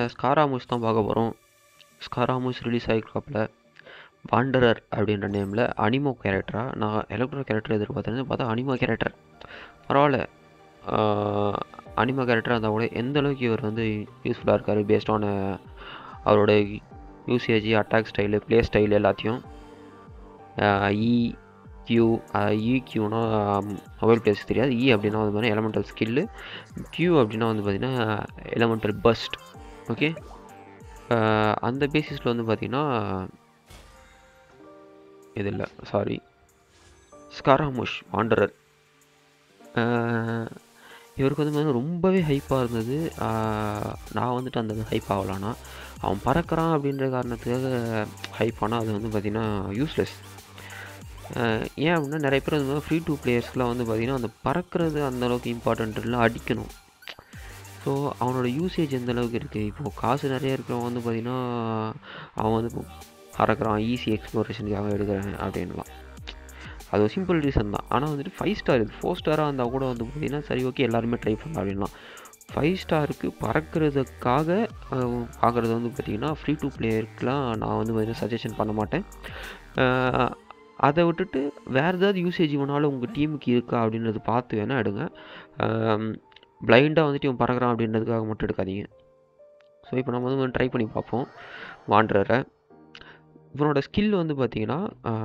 ஸ்காராமூஸ் தான் பார்க்க போகிறோம் ஸ்காராமூஸ் ரிலீஸ் ஆகிருக்காப்புல வாண்டரர் அப்படின்ற நேமில் அனிமோ கேரக்டராக நான் எலக்ட்ரோ கேரக்டர் எதிர்பார்த்தேன்னு பார்த்தா அனிமோ கேரக்டர் பரவாயில்ல அனிமோ கேரக்டர் இருந்தால் கூட எந்த அளவுக்கு இவர் வந்து யூஸ்ஃபுல்லாக இருக்கார் பேஸ்ட் ஆன் அவரோட usage attack style play style எல்லாத்தையும் இ கியூ இ கியூனா மொபைல் பிளேஸ் தெரியாது இ அப்படின்னா வந்து பார்த்தீங்கன்னா எலமெண்டல் ஸ்கில்லு கியூ அப்படின்னா வந்து பார்த்திங்கன்னா எலமெண்டல் பஸ்ட் ஓகே அந்த பேசிஸில் வந்து பார்த்திங்கன்னா இது இல்லை சாரி ஸ்காராமுஷ் வாண்டரர் இவருக்கு வந்து பார்த்தீங்கன்னா ரொம்பவே ஹைப்பாக இருந்தது நான் வந்துட்டு அந்த ஹைப் ஆகலான்னா அவன் பறக்கிறான் அப்படின்ற காரணத்துக்காக ஹைப் ஆனால் அது வந்து பார்த்திங்கன்னா யூஸ்லெஸ் ஏன் அப்படின்னா நிறைய பேர் வந்து ஃப்ரீ டூ பிளேயர்ஸ்க்குலாம் வந்து பார்த்திங்கன்னா அந்த பறக்கிறது அந்தளவுக்கு இம்பார்ட்டன்ட் இல்லை அடிக்கணும் ஸோ அவனோட யூசேஜ் எந்த அளவுக்கு இருக்குது இப்போது காசு நிறைய இருக்கிறவன் வந்து பார்த்திங்கன்னா அவன் வந்து பறக்கிறான் ஈஸி எக்ஸ்ப்ளோரேஷனுக்காக எடுக்கிறேன் அப்படின்லாம் அது ஒரு சிம்பிள் ரீசன் தான் ஆனால் வந்துட்டு ஃபைவ் ஸ்டார் இது ஃபோர் ஸ்டாராக இருந்தால் கூட வந்து பார்த்திங்கன்னா சரி ஓகே எல்லாருமே ட்ரை பண்ணலாம் அப்படின்லாம் ஃபைவ் ஸ்டாருக்கு பறக்கிறதுக்காக பார்க்குறது வந்து பார்த்திங்கன்னா ஃப்ரீ டூ பிளேயருக்குலாம் நான் வந்து பார்த்திங்கன்னா சஜஷன் பண்ண மாட்டேன் அதை விட்டுட்டு வேறு ஏதாவது யூசேஜ் வேணாலும் உங்கள் டீமுக்கு இருக்கா அப்படின்றது பார்த்து வேணால் எடுங்க பிளைண்டாக வந்துட்டு இவன் பறக்கிறான் அப்படின்றதுக்காக மட்டும் எடுக்காதீங்க ஸோ இப்போ நம்ம வந்து ட்ரை பண்ணி பார்ப்போம் வாண்டரை இவனோட ஸ்கில் வந்து பார்த்திங்கன்னா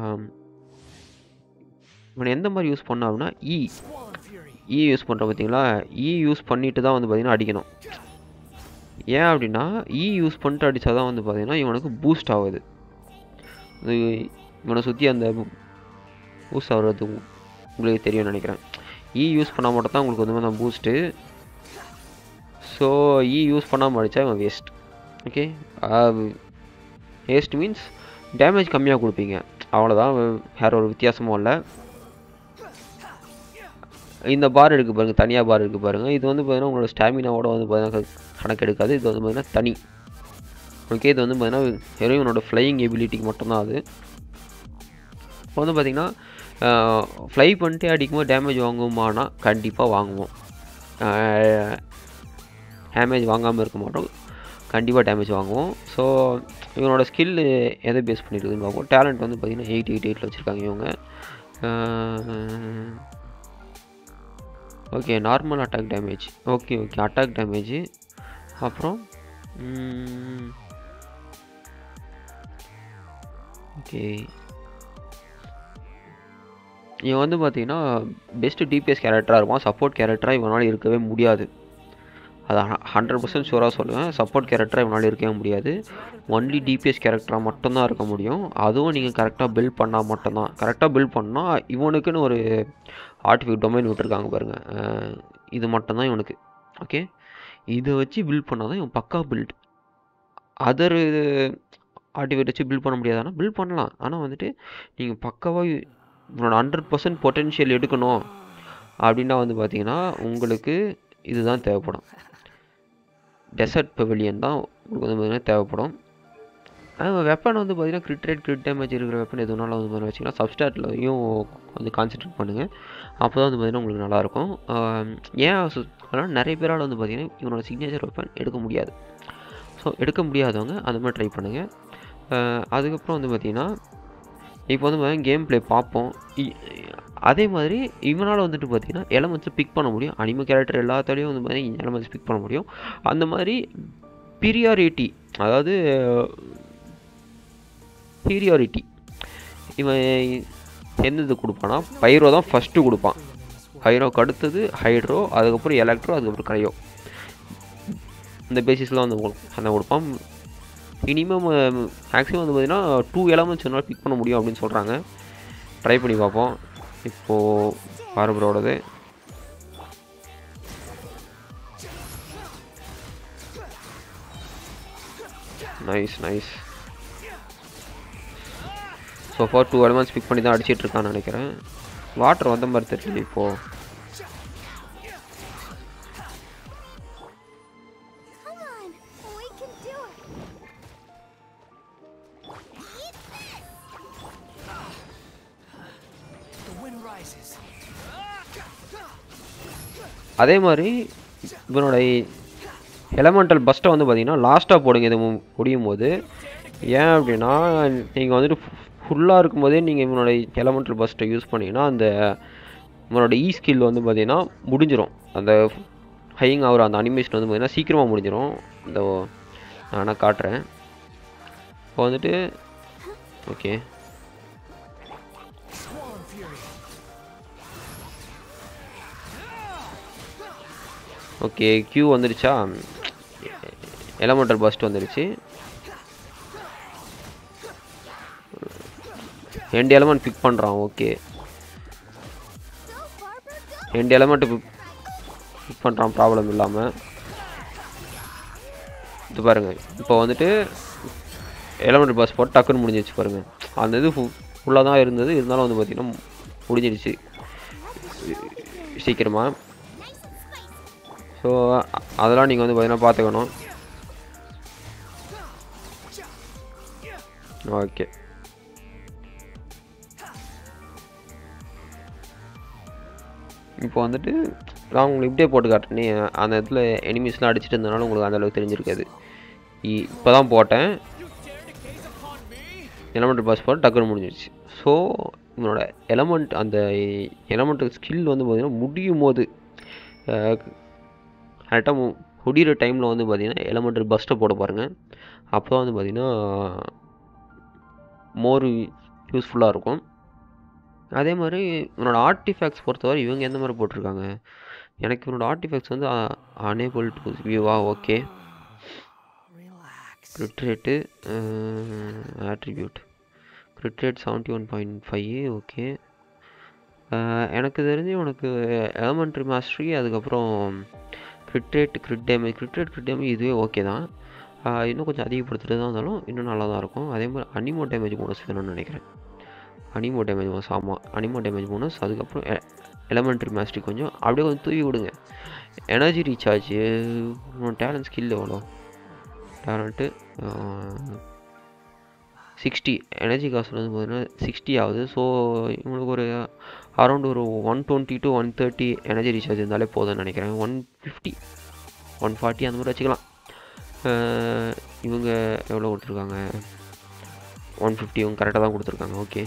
இவனை எந்த மாதிரி யூஸ் பண்ண அப்படின்னா இ இ யூஸ் பண்ணுற பார்த்தீங்களா இ யூஸ் பண்ணிட்டு தான் வந்து பார்த்திங்கன்னா அடிக்கணும் ஏன் அப்படின்னா இ யூஸ் பண்ணிட்டு அடித்தா தான் வந்து பார்த்திங்கன்னா இவனுக்கு பூஸ்ட் ஆகுது இது இவனை சுற்றி அந்த பூஸ்ட் ஆகுறது உங்களுக்கு தெரியும்னு நினைக்கிறேன் இ யூஸ் பண்ணால் மட்டும் தான் உங்களுக்கு வந்து அந்த பூஸ்ட்டு ஸோ இ யூஸ் பண்ணாமல் அடித்தா இவன் waste okay waste means damage கம்மியாக கொடுப்பீங்க அவ்வளோதான் வேற ஒரு வித்தியாசமும் இல்லை இந்த பார் இருக்குது பாருங்கள் தனியாக பார் இருக்குது பாருங்கள் இது வந்து பார்த்தீங்கன்னா உங்களோட ஸ்டாமினாவோட வந்து பார்த்தீங்கன்னா கணக்கு எடுக்காது இது வந்து பார்த்தீங்கன்னா தனி ஓகே இது வந்து பார்த்தீங்கன்னா வெறும் இவனோட ஃப்ளையிங் எபிலிட்டிக்கு மட்டும்தான் அது இப்போ வந்து பார்த்திங்கன்னா ஃப்ளை பண்ணிட்டே அடிக்கும்போது டேமேஜ் வாங்குவோமானா கண்டிப்பாக வாங்குவோம் டேமேஜ் வாங்காமல் இருக்க மாட்டோம் கண்டிப்பாக டேமேஜ் வாங்குவோம் ஸோ இவனோட ஸ்கில் எதை பேஸ் பண்ணியிருக்குதுன்னு பார்ப்போம் டேலண்ட் வந்து பார்த்திங்கன்னா எயிட் எயிட் எயிட்டில் வச்சுருக்காங்க இவங்க okay normal attack damage okay okay attack damage அப்புறம் ஓகே இவன் வந்து பார்த்தீங்கன்னா பெஸ்ட்டு டிபிஎஸ் கேரக்டராக இருப்பான் சப்போர்ட் கேரக்டராக இவனால் இருக்கவே முடியாது அது ஹண்ட்ரட் பர்சன்ட் ஷூராக சொல்லுவேன் சப்போர்ட் கேரக்டராக இவனால் இருக்கவே முடியாது ஒன்லி டிபிஎஸ் கேரக்டராக மட்டும்தான் இருக்க முடியும் அதுவும் நீங்கள் கரெக்டாக பில்ட் பண்ணால் மட்டும்தான் கரெக்டாக பில்ட் பண்ணால் இவனுக்குன்னு ஒரு ஆர்டிஃபிக் டொமைன் விட்டுருக்காங்க பாருங்கள் இது மட்டும்தான் இவனுக்கு ஓகே இதை வச்சு பில்ட் பண்ணால் தான் இவன் பக்கா பில்ட் அதர் ஆர்டிஃபிக் வச்சு பில்ட் பண்ண முடியாதானா பில்ட் பண்ணலாம் ஆனால் வந்துட்டு நீங்கள் பக்காவாக உங்களோட ஹண்ட்ரட் பர்சன்ட் பொட்டென்ஷியல் எடுக்கணும் அப்படின்னா வந்து பார்த்தீங்கன்னா உங்களுக்கு இதுதான் தேவைப்படும் டெசர்ட் பெவிலியன் தான் உங்களுக்கு வந்து பார்த்திங்கன்னா தேவைப்படும் வெப்பன் வந்து பார்த்திங்கன்னா கிரிட் ரேட் கிரிட் டேமேஜ் இருக்கிற வெப்பன் எதுனாலும் வந்து பார்த்தீங்கன்னா வச்சிங்கன்னா சப்ஸ்டாட்லையும் வந்து கான்சென்ட்ரேட் பண்ணுங்கள் அப்போ தான் வந்து பார்த்திங்கன்னா உங்களுக்கு நல்லாயிருக்கும் ஏன் அதனால் நிறைய பேரால் வந்து பார்த்திங்கன்னா இவனோட சிக்னேச்சர் வெப்பன் எடுக்க முடியாது ஸோ எடுக்க முடியாதவங்க அந்த மாதிரி ட்ரை பண்ணுங்கள் அதுக்கப்புறம் வந்து பார்த்திங்கன்னா இப்போ வந்து பார்த்தீங்கன்னா கேம் ப்ளே பார்ப்போம் அதே மாதிரி இவனால் வந்துட்டு பார்த்தீங்கன்னா எலமெண்ட்ஸை பிக் பண்ண முடியும் அனிம கேரக்டர் எல்லாத்தாலையும் வந்து பார்த்தீங்கன்னா எலமெண்ட்ஸ் பிக் பண்ண முடியும் அந்த மாதிரி பீரியாரிட்டி அதாவது பீரியாரிட்டி இவன் எந்தது கொடுப்பான்னா பைரோ தான் ஃபஸ்ட்டு கொடுப்பான் பைரோக்கு அடுத்தது ஹைட்ரோ அதுக்கப்புறம் எலக்ட்ரோ அதுக்கப்புறம் க்ரையோ இந்த பேசிஸ்லாம் வந்து அந்த கொடுப்பான் மினிமம் மேக்ஸிமம் வந்து பார்த்திங்கன்னா டூ எலமெண்ட்ஸ் என்னால் பிக் பண்ண முடியும் அப்படின்னு சொல்கிறாங்க ட்ரை பண்ணி பார்ப்போம் இப்போது பார்பரோடது nice nice so far two elements pick பண்ணி தான் அடிச்சிட்டு இருக்கான்னு நினைக்கிறேன் வாட்டர் வந்த மாதிரி தெரியல இப்போது அதே மாதிரி இவனோட எலமெண்டல் பஸ்ட்டை வந்து பார்த்தீங்கன்னா லாஸ்ட்டாக போடுங்க இது மு- முடியும் போது ஏன் அப்படின்னா நீங்கள் வந்துட்டு ஃபுல்லாக இருக்கும்போதே நீங்கள் இவனோட எலமெண்டல் பஸ்ட்டை யூஸ் பண்ணீங்கன்னா அந்த இவனோட இ ஸ்கில் வந்து பார்த்தீங்கன்னா முடிஞ்சிரும் அந்த ஹையிங் ஆகிற அந்த அனிமேஷன் வந்து பார்த்தீங்கன்னா சீக்கிரமாக முடிஞ்சிரும் இந்த நான் வேணா காட்டுறேன் இப்போ வந்துட்டு ஓகே ஓகே கியூ வந்துருச்சா எலமெண்டல் பஸ்ட் வந்துருச்சு ரெண்டு எலமெண்ட் பிக் பண்ணுறான் ஓகே ரெண்டு எலமெண்ட் பிக் பண்ணுறான் ப்ராப்ளம் இல்லாமல் இது பாருங்க இப்போ வந்துட்டு எலமெண்ட் பஸ் போட்டு டக்குன்னு முடிஞ்சிருச்சு பாருங்க அந்த இது ஃபுல்லாக தான் இருந்தது இருந்தாலும் வந்து பார்த்தீங்கன்னா முடிஞ்சிருச்சு சீக்கிரமாக ஸோ அதெல்லாம் நீங்கள் வந்து பார்த்தீங்கன்னா பார்த்துக்கணும் ஓகே இப்போ வந்துட்டு நான் உங்களுக்கு இப்படியே போட்டு காட்டுறேனே அந்த இடத்துல எனிமீஸ்லாம் அடிச்சிட்டு இருந்தனால உங்களுக்கு அந்த அளவுக்கு தெரிஞ்சிருக்காது இப்போ தான் போட்டேன் எலமெண்ட் பாஸ் போட்டு டக்குன்னு முடிஞ்சிருச்சு ஸோ இவனோட எலமெண்ட் அந்த எலமெண்ட் ஸ்கில் வந்து பார்த்திங்கன்னா முடியும் போது கரெக்டாக முடிகிற டைமில் வந்து பார்த்திங்கன்னா எலமெண்டல் பஸ்ட்டை போட பாருங்கள் அப்போ தான் வந்து பார்த்திங்கன்னா மோர் யூஸ்ஃபுல்லாக இருக்கும் அதே மாதிரி இவனோட ஆர்டிஃபேக்ட்ஸ் பொறுத்தவரை இவங்க எந்த மாதிரி போட்டிருக்காங்க எனக்கு இவனோட ஆர்டிஃபேக்ட்ஸ் வந்து அனேபிள் டு வியூவா okay crit rate attribute crit rate seventy one point five okay எனக்கு தெரிஞ்சு உனக்கு எலமெண்ட்ரி மாஸ்டரி அதுக்கப்புறம் crit rate crit damage crit rate crit damage இதுவே ஓகே தான் ஆஹ் இன்னும் கொஞ்சம் அதிகப்படுத்திட்டு தான் இருந்தாலும் இன்னும் நல்லா தான் இருக்கும் அதே மாதிரி அனிமோ டேமேஜ் போனஸ் வேணும்னு நினைக்கிறேன் அனிமோ டேமேஜ் போனஸ் ஆமாம் அனிமோ டேமேஜ் போனஸ் அதுக்கப்புறம் எலமெண்ட்ரி மாஸ்டரி கொஞ்சம் அப்படியே கொஞ்சம் தூவி விடுங்க எனர்ஜி ரீசார்ஜ் டேலண்ட் ஸ்கில் எவ்வளோ டேலண்ட்டு சிக்ஸ்டி எனர்ஜி காஸ்ட் வந்து பார்த்தீங்கன்னா சிக்ஸ்டி ஆகுது ஸோ இவங்களுக்கு ஒரு அரௌண்ட் ஒரு one twenty to one thirty energy recharge இருந்தாலே போதும்னு நினைக்கிறேன் ஒன் ஃபிஃப்டி ஒன் ஃபார்ட்டி அந்த மாதிரி வச்சுக்கலாம் அஹ் இவங்க எவ்வளோ கொடுத்துருக்காங்க ஒன் ஃபிஃப்டி இவங்க கரெக்டாக தான் கொடுத்துருக்காங்க ஓகே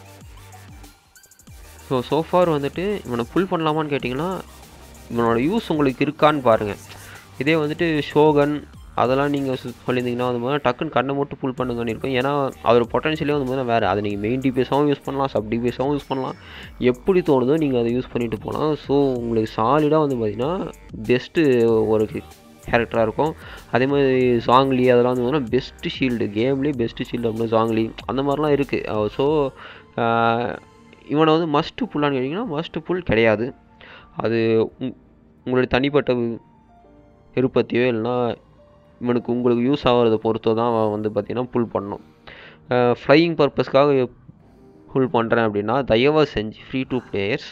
ஸோ சோஃபார் வந்துட்டு இவனை புல் பண்ணலாமான்னு கேட்டிங்கன்னா இவனோட யூஸ் உங்களுக்கு இருக்கான்னு பாருங்கள் இதே வந்துட்டு ஷோகன் அதெல்லாம் நீங்கள் சொல்லியிருந்தீங்கன்னா வந்து பார்த்தீங்கன்னா டக்குன்னு கண்ணை மட்டும் புல் பண்ணுங்கன்னு இருக்கும் ஏன்னா அதோட பொட்டன்ஷியலே வந்து பார்த்தீங்கன்னா வேறு அதை நீங்கள் மெயின் டிபிஎஸாகவும் யூஸ் பண்ணலாம் சப் டிபிஎஸாகவும் யூஸ் பண்ணலாம் எப்படி தோணுதோ நீங்கள் அதை யூஸ் பண்ணிட்டு போகலாம் ஸோ உங்களுக்கு சாலிடாக வந்து பார்த்தீங்கன்னா பெஸ்ட்டு ஒரு கேரக்டராக இருக்கும் அதே மாதிரி சாங்லி அதெல்லாம் வந்து பார்த்தீங்கன்னா பெஸ்ட்டு ஷீல்டு கேம்லேயே பெஸ்ட்டு ஷீல்டு அப்படின்னு சாங்லி அந்த மாதிரிலாம் இருக்குது ஸோ இவனை வந்து மஸ்ட்டு புல்லான்னு கேட்டிங்கன்னா மஸ்ட்டு புல் கிடையாது அது உங் உங்களுடைய தனிப்பட்ட வி- விருப்பத்தையோ இல்லைன்னா இவனுக்கு உங்களுக்கு யூஸ் ஆகிறத பொறுத்தோ தான் அவன் வந்து பார்த்திங்கன்னா புல் பண்ணணும் ஃப்ளையிங் பர்பஸ்க்காக புல் பண்ணுறேன் அப்படின்னா தயவு செஞ்சு ஃப்ரீ டு பிளேயர்ஸ்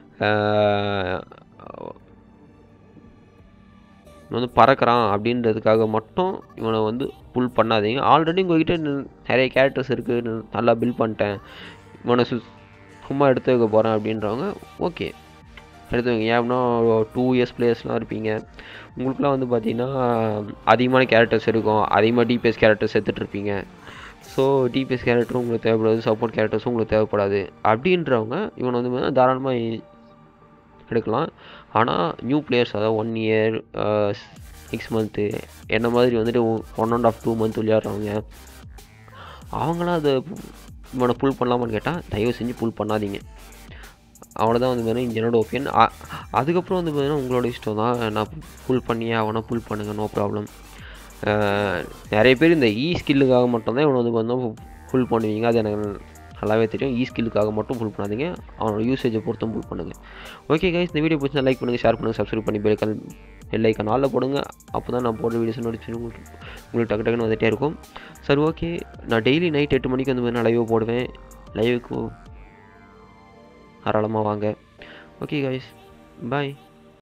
வந்து பறக்கிறான் அப்படின்றதுக்காக மட்டும் இவனை வந்து புல் பண்ணாதீங்க ஆல்ரெடி உங்ககிட்ட ந- நிறைய கேரக்டர்ஸ் இருக்குது நல்லா பில்ட் பண்ணிட்டேன் இவனை சு சும்மா எடுத்து வைக்க போகிறேன் அப்படின்றவங்க ஓகே எடுத்து வைங்க ஏன்னா டூ இயர்ஸ் பிளேயர்ஸ்லாம் இருப்பீங்க உங்களுக்குலாம் வந்து பார்த்தீங்கன்னா அதிகமான கேரக்டர்ஸ் இருக்கும் அதிகமாக டிபிஎஸ் கேரக்டர்ஸ் எடுத்துகிட்ருப்பீங்க ஸோ டிபிஎஸ் கேரக்டரும் உங்களுக்கு தேவைப்படாது சப்போர்ட் கேரக்டர்ஸும் உங்களுக்கு தேவைப்படாது அப்படின்றவங்க இவனை வந்து பார்த்தீங்கன்னா தாராளமாக எடுக்கலாம் ஆனால் நியூ பிளேயர்ஸ் அதாவது ஒன் இயர் சிக்ஸ் மந்த்து என்ன மாதிரி வந்துட்டு one and half two month விளையாடுறவங்க அவங்களாம் அதை இவனை புல் பண்ணலாமான்னு கேட்டால் தயவு செஞ்சு புல் பண்ணாதீங்க அவ்வளோதான் வந்து பார்த்தீங்கன்னா என்னோட ஒப்பீனியன் அதுக்கப்புறம் வந்து பார்த்தீங்கன்னா உங்களோட இஷ்டம் தான் நான் புல் பண்ணியே அவனை புல் பண்ணுங்க நோ ப்ராப்ளம் நிறைய பேர் இந்த இ ஸ்கில்லுக்காக மட்டும்தான் இவனை வந்து பார்த்தீங்கன்னா ஃபுல் பண்ணுவீங்க அது எனக்கு நல்லாவே தெரியும் இ ஸ்கில்லுக்காக மட்டும் ஃபுல் பண்ணாதீங்க அவனோட யூசேஜை பொறுத்தும் ஃபுல் பண்ணுங்கள் ஓகே கைஸ் இந்த வீடியோ பிடிச்சா லைக் பண்ணுங்கள் ஷேர் பண்ணுங்கள் சப்ஸ்கிரைப் பண்ணி பெல் பெல் ஐக்கான் ஆளில் போடுங்க அப்போ தான் நான் போடுற வீடியோஸ் நோட்டிஃபிகேஷன் உங்களுக்கு உங்களுக்கு டக்கு டக்குன்னு வந்துகிட்டே இருக்கும் சரி ஓகே நான் டெய்லி நைட் எட்டு மணிக்கு வந்து நான் லைவ் போடுவேன் லைவுக்கு தாராளமாக வாங்க ஓகே கைஸ் பாய்